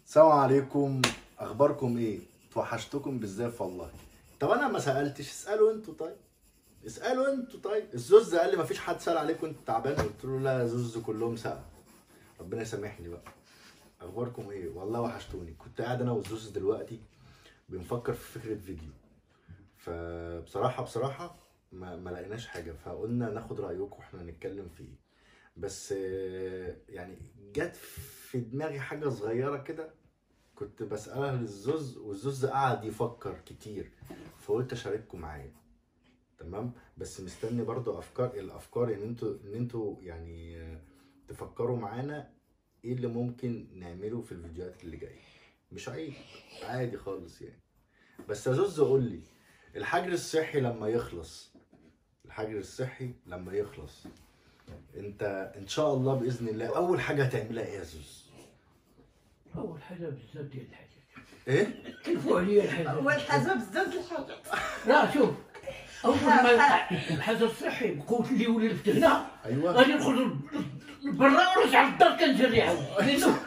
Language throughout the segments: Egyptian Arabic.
السلام عليكم اخباركم ايه توحشتكم بالزاف والله طب انا ما سالتش اسالوا انتوا طيب اسالوا انتوا طيب الزوز قال لي ما فيش حد سال عليك وانت تعبان قلت له لا يا زوز كلهم سال ربنا يسامحني بقى اخباركم ايه والله وحشتوني كنت قاعد انا والزوز دلوقتي بنفكر في فكره فيديو فبصراحه بصراحه ما, ما لقيناش حاجه فقلنا ناخد رايكم واحنا نتكلم فيه بس آه، يعني جت في دماغي حاجه صغيره كده كنت بسالها للزوز والزوز قعد يفكر كتير فقلت اشارككم معايا تمام بس مستني برضو افكار الافكار ان انتوا ان انتوا يعني آه، تفكروا معانا ايه اللي ممكن نعمله في الفيديوهات اللي جايه مش عيب عادي خالص يعني بس يا زوز قول لي الحجر الصحي لما يخلص الحجر الصحي لما يخلص انت ان شاء الله باذن الله اول حاجه هتعملها ايه يا زوز اول حاجه بزاف ديال الحاجات ايه كلفوا عليا الحاجات اول حاجه بزاف د الحاجات لا شوف اول ما الحجر الصحي بقوت اللي ولي فتحنا ايوه غادي نخرج برا ونرجع للدار كنجري عاود لأنه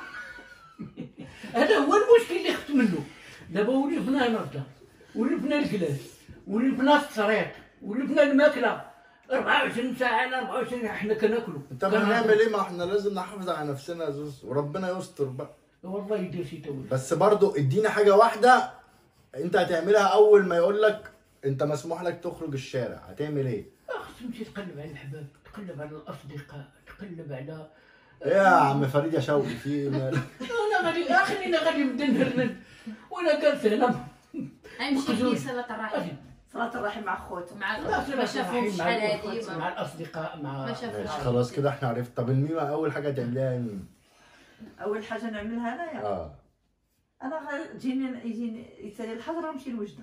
هذا هو المشكل اللي خفت منه دابا ولفنا هنا الدار ولفنا الكلاس ولفنا السريط ولفنا الماكله 24 ساعه على 24 ساعه حنا كناكلوا طب هنعمل ايه ما احنا لازم نحافظ على نفسنا يا زوز وربنا يستر بقى والله يدير شي تولي بس برضو ادينا حاجه واحده انت هتعملها اول ما يقول لك انت مسموح لك تخرج الشارع هتعمل ايه خصك تمشي تقلب على الحباب تقلب على الاصدقاء تقلب على ايه يا عم فريد يا شوقي في ايه مالك انا غادي خلينا غادي نبدا نهرند وانا جالس هنا امشي في صلة الرحم صلاه الرحم مع خوته مع لا، ما شافوش مع شحال الأخوات، هادي مع ما- الاصدقاء مع ما شافوش. ماشي خلاص كده احنا عرفت طب الميمة اول حاجه تعملها يا ميم اول حاجه نعملها انايا اه انا غا- تجيني يجيني يسالي الحجره ونمشي لوجده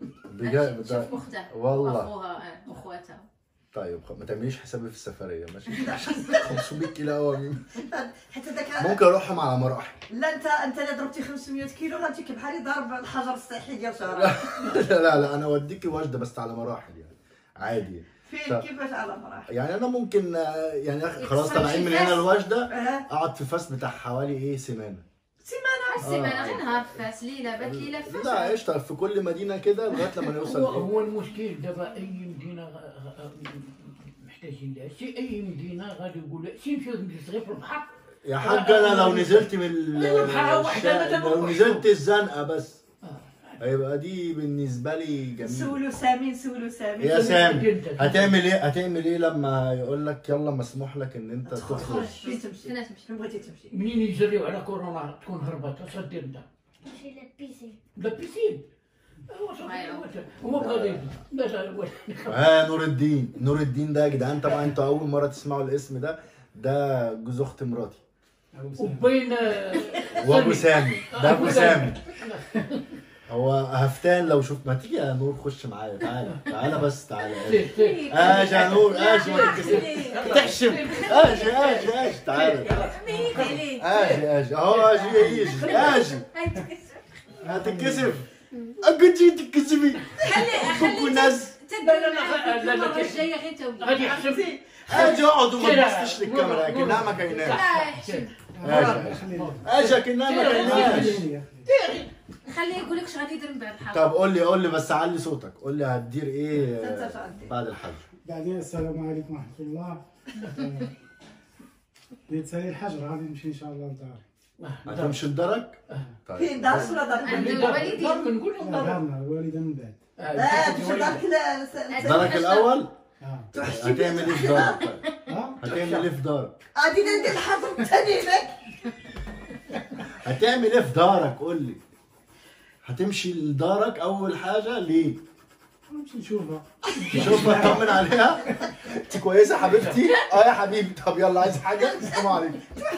بجد شوف اختها والله واخوها آه، واخواتها طيب خ- ما تعمليش حسابي في السفريه ماشي 500 كيلو قوي يا ميم حتى داك ممكن اروحهم على مراحل لا انت انت اللي ضربتي 500 كيلو غتجيك بحالي ضارب الحجر الصحي ديال شهر لا لا لا انا اوديكي وجده بس على مراحل يعني عادي فين كيفاش على مراحل يعني انا ممكن آه، يعني أخ- خلاص يتصل طالعين من في هنا فاس. الوجده اه اقعد في فاس بتاع حوالي ايه سيمانه سيمانه السيمانة آه. غير نهار فاس ليلة بات ليلة فاس لا قشطه في كل مدينه كده لغايه لما نوصل هو, إيه؟ هو المشكل دابا اي مدينه غ- غ- محتاجين لها شي اي مدينه غادي يقول لك شي نمشيو نجلس غير في البحر يا حاج انا لو نزلت من ال- أيوة، بحالها واحدة، الشارع- أنا لو تبقى نزلت الزنقه بس آه. هيبقى دي بالنسبه لي جميل سولو سامي سولو سامي يا سامي جدا. هتعمل ايه هتعمل ايه لما يقول لك يلا مسموح لك ان انت تخرج فين تمشي فين تمشي فين بغيتي تمشي منين يجريو على كورونا تكون هربت اش غدير انت؟ نمشي للبيسين لا بيسين هو صافي، هو بغى يبدا باش ها نور الدين نور الدين ده يا جدعان طبعا انتوا اول مره تسمعوا الاسم ده ده جوز اخت مراتي وبين وابو سامي ده ابو سامي هو هفتان لو شوف ما تيجي يا نور خش معايا تعالى تعالى بس تعالى سير سير اجي يا نور اجي ما تتكسفش. تحشم اجي اجي اجي تعالى اجي اجي اهو اجي يجي اجي هتتكسف كنتي تتكسفي فكوا الناس تدبر لا، لا، لا، لا، لا، المرة الجاية غير توي غادي يحسب اجي اقعد وما كده. تبصش للكاميرا كأنها ما كايناش لا يحشم اجي اجي كأنها ما كايناش خليه يقول لك اش غادي يدير من بعد الحلقة طب قول لي قول لي بس علي صوتك قول لي هتدير ايه انت شعرتي بعد الحج بعدين السلام عليكم ورحمة الله نتسالي الحجر غادي نمشي ان شاء الله لداري هتمشي لدارك فين طيب دارس ولا دار عند بني؟ الوالدين نقول لا لهم دارنا الوالدة من بعد لا تمشي دارك لا س- دارك الاول اه هتعمل ايه في دارك طيب؟ اه هتعمل ايه في دارك غادي ندير الحجر الثاني هناك هتعمل ايه في دارك قول لي هتمشي لدارك اول حاجه ليه نمشي نشوفها شوف اطمن عليها انت كويسه حبيبتي اه يا حبيبي طب يلا عايز حاجه السلام عليكم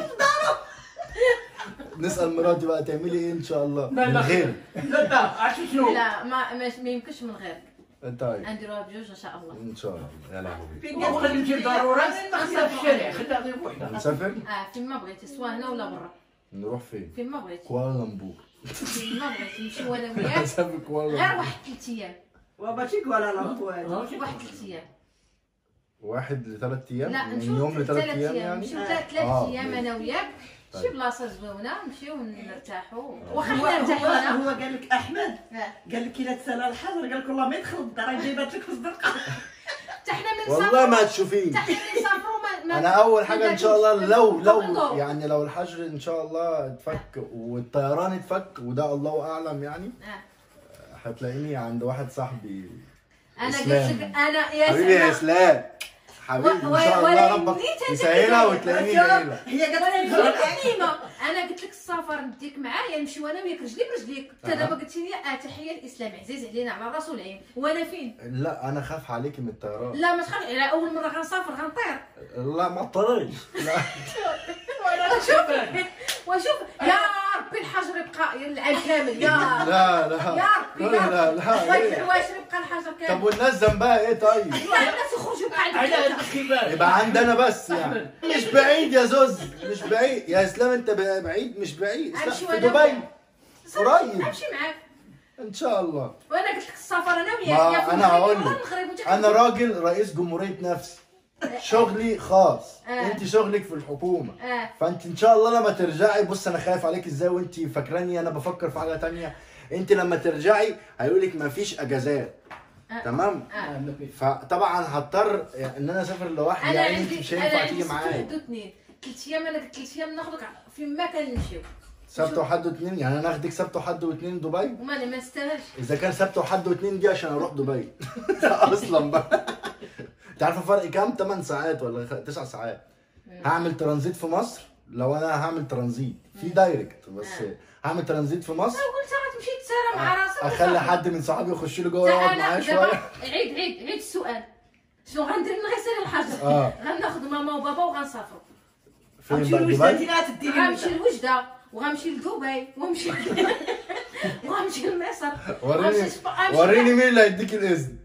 نسال مراتي بقى تعملي ايه ان شاء الله لا، من لا. غير لا لا عرفتي شنو؟ لا ما ما ما يمكنش من غير طيب نديروها بجوج ان شاء الله ان شاء الله يا لهوي فين هو غادي نمشي ضروري نخليها في الشارع خليها غير بوحدها نسافر اه فين ما بغيتي سواء هنا ولا برا نروح فين فين ما بغيتي كوالالمبور فين ما بغيتي نمشيو انا وياك نسافر غير كوالالمبور واحد ثلاث ايام وماشي كوالا لامبو شي واحد ثلاث ايام واحد لثلاث ايام لا من نشوف يوم ثلاث لثلاث ايام ايام يعني نمشيو آه. ثلاث آه. ايام انا وياك شي طيب. بلاصه زوينه نمشيو نرتاحوا هو واخا هو حنا نرتاحوا هنا هو قال لك احمد آه. قال لك الا تسال الحجر قال لك والله ما يدخل الدار جايبات لك في الزنقه حتى حنا من والله ما تشوفين حتى حنا نسافروا ما- ما انا اول حاجه ان شاء الله لو طب لو انظروا. يعني لو الحجر ان شاء الله اتفك والطيران اتفك وده الله اعلم يعني آه. هتلاقيني عند واحد صاحبي انا قلت إسلام. لك انا يا حبيبي يا سلام اسلام حبيبي ان و- شاء و- الله ولكن ربك نيت أنت يسهلها كذلك. وتلاقيني جاي لك هي وانا قالت نجيب لك كلمه انا قلت لك السفر نديك معايا نمشي وانا وياك رجلي برجليك انت أها. دابا قلت لي اه تحيه الاسلام عزيز علينا على الراس والعين وانا فين لا انا خاف عليكي من الطيران لا ما تخافش على اول مره غنسافر غنطير لا ما اضطريش لا وشوف وشوف يا ربي الحجر يبقى العام كامل يا لا لا يا ربي لا لا لا بغيت ليه؟ الحواشر يبقى الحجر طب كامل والناس ذنبها ايه طيب؟ لا الناس يخرجوا يبقى عندك على ثلاثة. الكبار يبقى عندنا بس يعني مش بعيد يا زوز مش بعيد يا اسلام انت بعيد مش بعيد امشي في وانا دبي وياك. قريب. امشي معاك ان شاء الله وانا قلت لك السفر انا وياك ما يا في أنا المغرب هقول يا لك. في المغرب وأنت انا راجل رئيس جمهوريه نفسي شغلي خاص آه. انت شغلك في الحكومه اه فانت ان شاء الله لما ترجعي بص انا خايف عليك ازاي وانت فاكراني انا بفكر في حاجه تانية انت لما ترجعي هيقول لك مفيش اجازات آه. تمام اه آه، ما فيش. فطبعا هضطر ان انا اسافر لوحدي انا يعني انت عندي مش انا هينفع عندي تيجي ست معايا واحد واثنين ثلاث ايام انا قلت ثلاث ايام ناخذك في ما كان نمشيو سبت وحد واثنين يعني انا اخدك سبت وحد واثنين دبي وما ما نستاهلش اذا كان سبت وحد واثنين دي عشان اروح دبي اصلا بقى انت عارفه فرق كام 8 ساعات ولا 9 ساعات هعمل ترانزيت في مصر لو انا هعمل ترانزيت في دايركت بس هعمل ترانزيت في مصر قلت غتمشي تسارى مع راسك اخلي وصافي. حد من صحابي يخش لي جوه يقعد انا معايا دابا شويه عيد عيد عيد السؤال شنو غندير من غير الحجر آه. غناخذ ماما وبابا وغنسافروا فين غنمشي بقى لوجده دبي انت تديني غنمشي وجده. لوجده وغنمشي لدبي وغنمشي وغنمشي لمصر وريني وغنمشي لسبا- غنمشي وريني مين اللي هيديك الاذن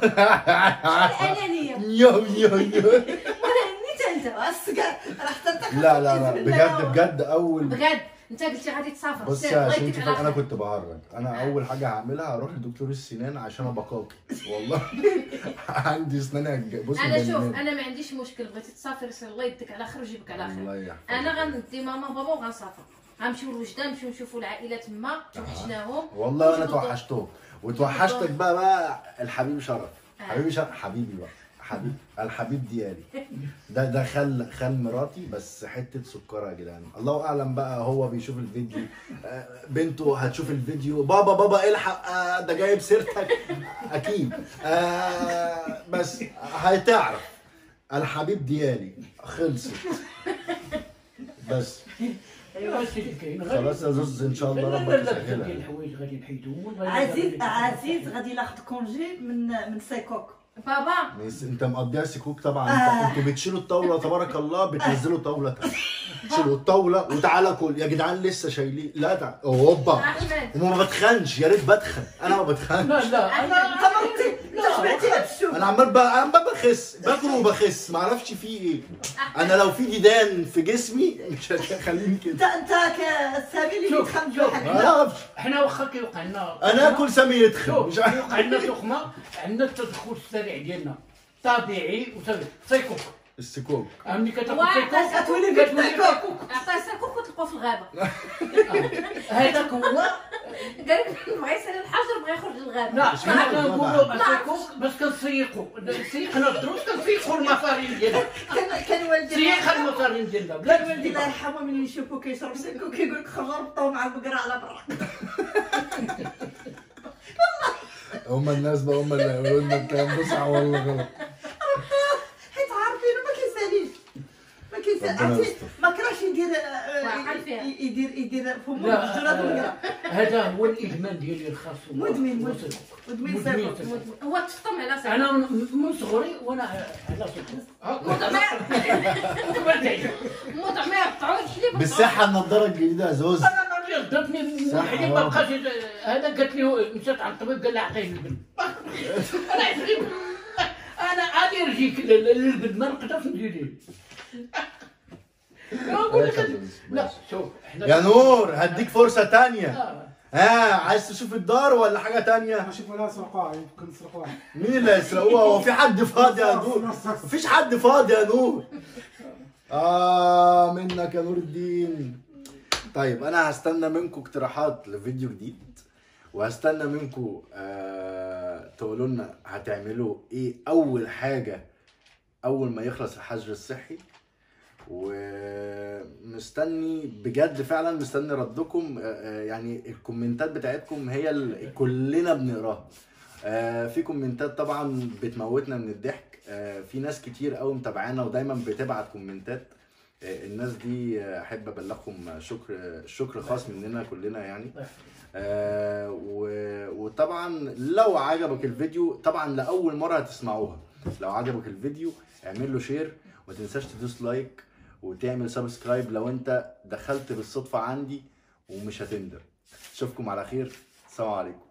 الانانيه يو يو يو ولا نيت انت السكر راه حتى انت لا لا لا خفيت بجد بالله. بجد اول بجد انت قلتي غادي تسافر بص سير، يا الله عشان يديك انت على فاكر انا خير. كنت بهرج انا اول حاجه هعملها هروح لدكتور السنان عشان ابقاكي والله عندي اسناني هتج- بص انا شوف مجننة. انا ما عنديش مشكل بغيتي تسافر سير الله يديك على خير ويجيبك على خير الله يحفظك انا غندي ماما وبابا وغنسافر غنمشيو لوجده نمشيو نشوفوا العائله تما توحشناهم والله انا ونجيبوا توحشتهم وتوحشتك بقى بقى الحبيب شرف آه. حبيبي شرف حبيبي بقى حبيب الحبيب ديالي ده ده خال خال مراتي بس حته سكر يا جدعان الله اعلم بقى هو بيشوف الفيديو آه، بنته هتشوف الفيديو بابا بابا الحق آه، ده جايب سيرتك اكيد آه، بس هتعرف الحبيب ديالي خلصت بس ايوا سيدي كاين غادي- خلاص يا زوز ان شاء الله لا ربك لا لا بزاف يسهلها ديال الحوايج غادي نحيدوهم والله عزيز غادي- عزيز غادي ناخذ كونجي من من سيكوك بابا بس انت مقضيها سكوك طبعا آه. انت انتوا بتشيلوا الطاوله تبارك الله بتنزلوا طاوله تانية شيلوا الطاوله وتعالى كل يا جدعان لسه شايلين لا تعال اوبا احمد وما بتخنش يا ريت بدخن انا ما بتخنش لا لا انا انت مرتي انت شبعتي هاد الشوف انا عمال بقى عمال بخس باكل وبخس ما اعرفش فيه ايه انا لو في ديدان في جسمي مش هتخليني انت كده انت كسامي اللي شوف، يتخمج شوف. واحد ما اعرفش حنا واخا كيوقع لنا انا اكل سامي يدخن شوف مش عارف كيوقع لنا تخمه عندنا التدخل السريع ديالنا طبيعي وسريع سيكوك السكوك ملي كتاخذ واحد سيكوك كتولي كتولي بالسيكوك. سيكوك عطاه ساكوك وتلقاه في الغابه هذاك هو قال لك بغى يسال الحجر بغى يخرج للغابه لا حنا ما كنقولوا سيكوك بس كنسيقوا سيقنا الدروس كنسيقوا المصارين ديالنا كان كان والدي سيق المصارين ديالنا بلا الوالدين الله يرحمه من يشوفو كيشرب سيكو كيقول لك خرج ربطوه مع البقره على برا هم الناس بقى هم اللي يقولوا لنا الكلام ده صح ولا غلط حيت عارفينه ما كيساليش ما كيسال ربنا عرفتي يستر. ما كرهش يدير آه، وعقل فيها. ي- يدير يدير فمو لا الجراد آه، والقرا هذا هو الادمان ديالي الخاص هو- مدمن، هو مدمن. سيكوك. مدمن مدمن سيكوك. سيكوك. هو تفطم على ساكوك انا من من صغري وانا على سيكوك موضع ما يقطعوش الحليب بالصحه النضاره الجديده يا زوز ضربني من صح، الحليب ما آه. بقاش هذا قالت لي مشات عند الطبيب قال لها عطيه اللبن انا عفريت. انا الرجيك للبن ما نقدرش ندير نقول لك لا شوف احنا يا نور هديك فرصه تانية آه. ها عايز تشوف الدار ولا حاجه تانية نشوف ولا سرقاء يمكن سرقاء مين اللي هيسرقوها هو في حد فاضي يا نور مفيش حد فاضي يا نور اه منك يا نور الدين طيب انا هستنى منكم اقتراحات لفيديو جديد وهستنى منكم آه تقولوا لنا هتعملوا ايه اول حاجه اول ما يخلص الحجر الصحي ومستني بجد فعلا مستني ردكم آه، آه، يعني الكومنتات بتاعتكم هي اللي كلنا بنقراها آه، في كومنتات طبعا بتموتنا من الضحك آه، في ناس كتير قوي متابعانا ودايما بتبعت كومنتات آه، الناس دي آه، احب ابلغهم شكر شكر خاص مننا كلنا يعني آه، و- وطبعا لو عجبك الفيديو طبعا لاول مره هتسمعوها لو عجبك الفيديو اعمل له شير وما تنساش تدوس لايك وتعمل سبسكرايب لو انت دخلت بالصدفه عندي ومش هتندم اشوفكم على خير السلام عليكم